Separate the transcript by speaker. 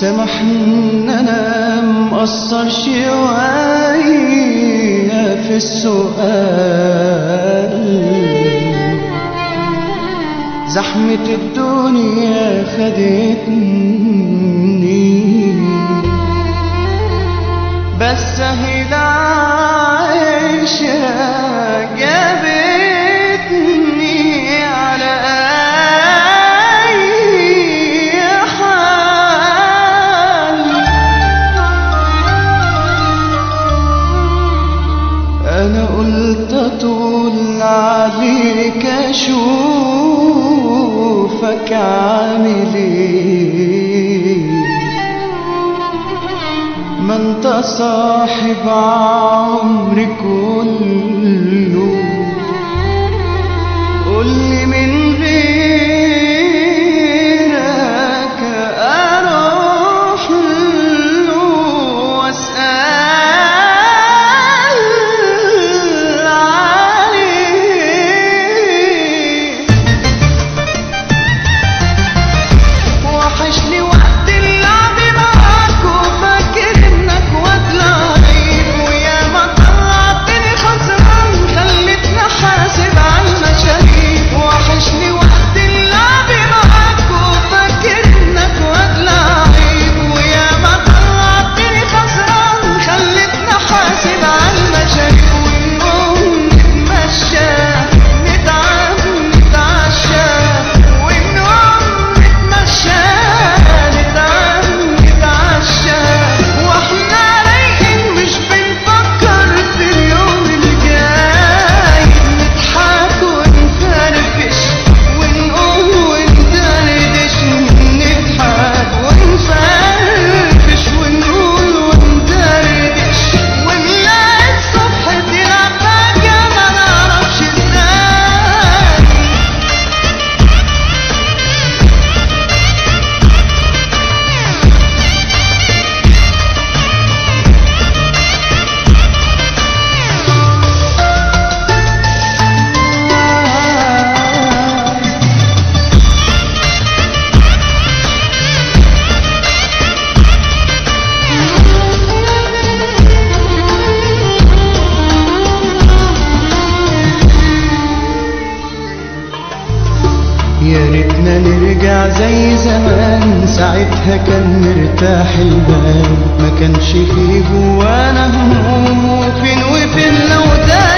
Speaker 1: سامحني ان انا مقصر شوية في السؤال زحمة الدنيا خدتني بس هي العيشة جابتني على أي حال أنا قلت أطول عليك أشوفك عامل إيه ما انت صاحب عمري كله قولي من غيرك اروح له واسال عليه وحشني وقت اللعب معاك وفاكر انك واد لعيب ويا ما طلعتني خسران خلتني حاسب على المشاريب وحشني وقت اللعب معاك وفاكر انك واد لعيب ويا ما طلعتني خسران خلتني حاسب على المشاريب ونقوم نتمشى نتعب نتعشى ونقوم نتمشى نتعب نتعشى واحنا رايقين مش بنفكر في اليوم الجاي نضحك ونفرفش ونقول وندردش نضحك ونفرفش ونقول وندردش ونلاقي الصبح تلعب حاجة ما نعرفش ازاي يا ريتنا نرجع زي زمان ساعتها كان مرتاح البال ما كانش فيه جوانا هموم وفين وفين لو ده